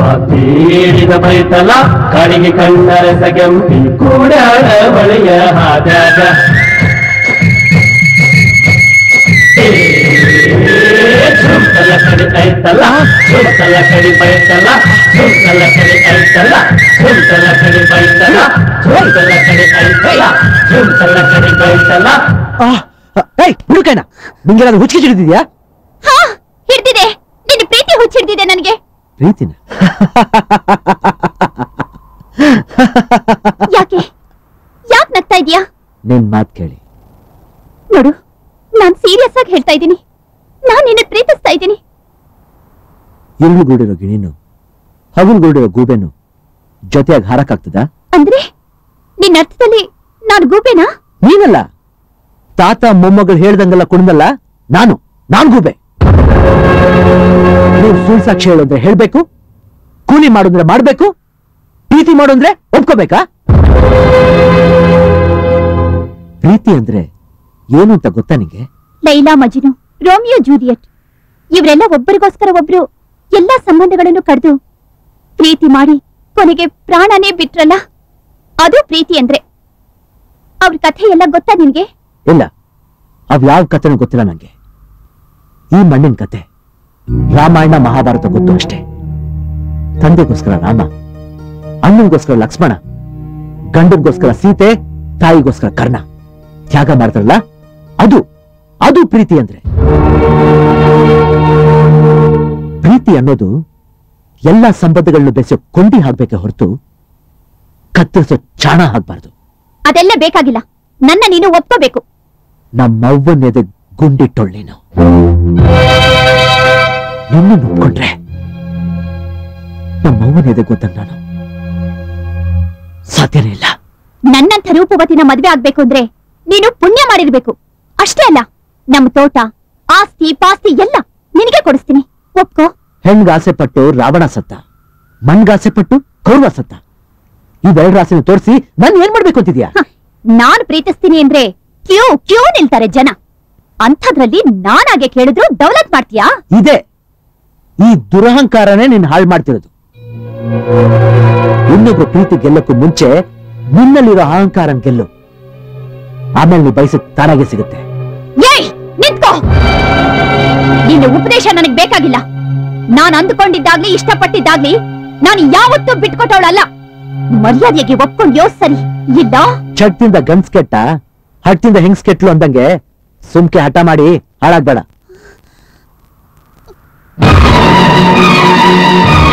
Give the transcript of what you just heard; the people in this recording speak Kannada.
ಬೀಳಿದ ಬೈತಲ ಕಡಿಗೆ ಕಣ್ಣರ ಸಗಂಪಿ ಕೂಡಾಡ ಬಳಿಯ ಹಾದಾಗ ಸುಂಕಲ ಕಡಿ ಐತಲ್ಲ ಸುಂಕಲ ಕಡಿ ಬೈತಲ್ಲ ಸುಂಕಲ ಕಡಿ ಐತಲ್ಲ ಸುಂಕಲ ಕಡಿ ಬೈತಲ್ಲ ಸುಂಕಲ ಕಡಿ ಐತಲ್ಲ ಸುಂಕಲ ಕಡಿ ಬೈತಲ್ಲ ಏಯ್ ಹುಡುಕಣ್ಣ ನಿಂಗೇನಾದ್ರು ಹುಚ್ಚಿಗೆ ಹಿಡಿದಿದ್ಯಾ ಹಾ ಹಿಡ್ದಿದೆ ನಿನ್ನ ಪ್ರೀತಿ ಹುಚ್ಚಿಡ್ದಿದೆ ನನಗೆ ಪ್ರೀತಿನ ಯಾಕೆ ಯಾಕೆ ನಗ್ತಾ ಇದೀಯಾ ನಿನ್ ಮಾತ್ ಕೇಳಿ ನೋಡು ನಾನ್ ಸೀರಿಯಸ್ ಆಗಿ ಹೇಳ್ತಾ ಇದ್ದೀನಿ ನಾನ್ ನಿನ್ನ ಪ್ರೀತಿಸ್ತಾ ಇದ್ದೀನಿ ಇರುಳುಗೂಡಿರೋ ಗಿಣಿನು ಹಗುಲ್ಗೂಡಿರೋ ಗೂಬೆನು ಜೊತೆಯಾಗಿ ಹಾರಕ್ಕಾಗ್ತದಾ ಅಂದ್ರೆ ನಿನ್ನ ಅರ್ಥದಲ್ಲಿ ನಾನ್ ಗೂಬೆನಾ ನೀನಲ್ಲ ತಾತ ಮೊಮ್ಮಗಳು ಹೇಳ್ದಂಗೆಲ್ಲ ಕುಣಿದಲ್ಲ ನಾನು ನಾನ್ ಗೂಬೆ ನೀವು ಸುಳ್ಳು ಸಾಕ್ಷಿ ಹೇಳೋದ್ರೆ ಹೇಳ್ಬೇಕು ಕೂಲಿ ಮಾಡೋದ್ರೆ ಮಾಡ್ಬೇಕು ಪ್ರೀತಿ ಮಾಡೋಂದ್ರೆ ಒಪ್ಕೋಬೇಕಾ ಪ್ರೀತಿ ಅಂದ್ರೆ ಏನು ಅಂತ ಗೊತ್ತಾ ನಿಂಗೆ ಲೈಲಾ ಮಜಿನು ರೋಮಿಯೋ ಜೂಲಿಯಟ್ ಇವರೆಲ್ಲ ಒಬ್ಬರಿಗೋಸ್ಕರ ಒಬ್ರು ಎಲ್ಲಾ ಸಂಬಂಧಗಳನ್ನು ಕಡ್ದು ಪ್ರೀತಿ ಮಾಡಿ ಕೊನೆಗೆ ಪ್ರಾಣನೇ ಬಿಟ್ರಲ್ಲ ಅದು ಪ್ರೀತಿ ಅಂದ್ರೆ ಅವ್ರ ಕಥೆ ಎಲ್ಲ ಗೊತ್ತಾ ನಿನ್ಗೆ ಇಲ್ಲ ಅವ್ ಯಾವ ಕಥೆನೂ ಗೊತ್ತಿಲ್ಲ ನಂಗೆ ಈ ಮಣ್ಣಿನ ಕತೆ ರಾಮಾಯಣ ಮಹಾಭಾರತ ಗೊತ್ತು ಅಷ್ಟೇ ತಂದೆಗೋಸ್ಕರ ರಾಮ ಅಣ್ಣನಿಗೋಸ್ಕರ ಲಕ್ಷ್ಮಣ ಗಂಡನಿಗೋಸ್ಕರ ಸೀತೆ ತಾಯಿಗೋಸ್ಕರ ಕರ್ಣ ತ್ಯಾಗ ಮಾಡ್ತಾರಲ್ಲ ಅದು ಅದು ಪ್ರೀತಿ ಅಂದ್ರೆ ಪ್ರೀತಿ ಅನ್ನೋದು ಎಲ್ಲ ಸಂಬಂಧಗಳನ್ನು ಬೆಸೆಯೋ ಕೊಂಡಿ ಹಾಕ್ಬೇಕೆ ಹೊರತು ಕತ್ತರಿಸೋ ಚಾಣ ಹಾಕ್ಬಾರ್ದು ಅದೆಲ್ಲ ಬೇಕಾಗಿಲ್ಲ ನನ್ನ ನೀನು ಒಪ್ಕೋಬೇಕು ನಮ್ಮವ್ವನೆದೆ ಗುಂಡಿಟ್ಟೊಳ್ ನೀನು ನಿನ್ನ ಒಪ್ಕೊಂಡ್ರೆ ನಮ್ಮವ್ವನೆದೆ ಗೊತ್ತ ನಾನು ಸಾಧ್ಯನೇ ಇಲ್ಲ ನನ್ನಂಥ ರೂಪವತಿನ ಮದ್ವೆ ಆಗ್ಬೇಕು ಅಂದ್ರೆ ನೀನು ಪುಣ್ಯ ಮಾಡಿರ್ಬೇಕು ಅಷ್ಟೇ ಅಲ್ಲ ನಮ್ಮ ತೋಟ ಆಸ್ತಿ ಪಾಸ್ತಿ ಎಲ್ಲ ನಿನಗೆ ಕೊಡಿಸ್ತೀನಿ ಒಪ್ಕೋ ಹೆಣ್ಗಾಸೆ ಪಟ್ಟು ರಾವಣ ಸತ್ತ ಮಣ್ಗಾಸೆ ಪಟ್ಟು ಕೌರವ ಸತ್ತ ಇವೆರಡು ರಾಸೆನ ತೋರಿಸಿ ನಾನು ಏನ್ ಮಾಡ್ಬೇಕು ಅಂತಿದ್ಯಾ ಹ, ನಾನ್ ಪ್ರೀತಿಸ್ತೀನಿ ಅಂದ್ರೆ ಕ್ಯೂ ಕ್ಯೂ ನಿಲ್ತಾರೆ ಜನ ಅಂಥದ್ರಲ್ಲಿ ನಾನಾಗೆ ಕೇಳಿದ್ರು ಡೌಲತ್ ಮಾಡ್ತೀಯಾ ಇದೆ ಈ ದುರಹಂಕಾರನೇ ನಿನ್ ಹಾಳು ಮಾಡ್ತಿರೋದು ಇನ್ನೊಬ್ಬ ಪ್ರೀತಿ ಗೆಲ್ಲಕ್ಕೂ ಮುಂಚೆ ನಿನ್ನಲ್ಲಿರೋ ಅಹಂಕಾರನ್ ಗೆಲ್ಲು ಆಮೇಲೆ ನೀ ಬಯಸಿದ ತಾನಾಗೆ ಸಿಗುತ್ತೆ ಏಯ್ ನಿಂತ್ಕೋ ನಿನ್ನ ಉಪದೇಶ ನನಗ್ ಬೇಕಾಗಿಲ್ಲ ನಾನ್ ಅಂದುಕೊಂಡಿದ್ದಾಗ್ಲಿ ಇಷ್ಟಪಟ್ಟಿದ್ದಾಗ್ಲಿ ನಾನು ಯಾವತ್ತೂ ಬಿಟ್ಕೊಟ್ಟವಳಲ್ಲ ಮರ್ಯಾದೆಗೆ ಒಪ್ಕೊಂಡ್ಯೋ ಸರಿ ಇಲ್ಲ ಚಟ್ದಿಂದ ಗನ್ಸ್ ಕೆಟ್ಟ ಹಟ್ಟಿಂದ ಹೆಂಗ್ಸ್ ಕೆಟ್ಲು ಅಂದಂಗೆ ಸುಮ್ಕೆ ಹಠ ಮಾಡಿ ಹಾಳಾಗ್ಬೇಡ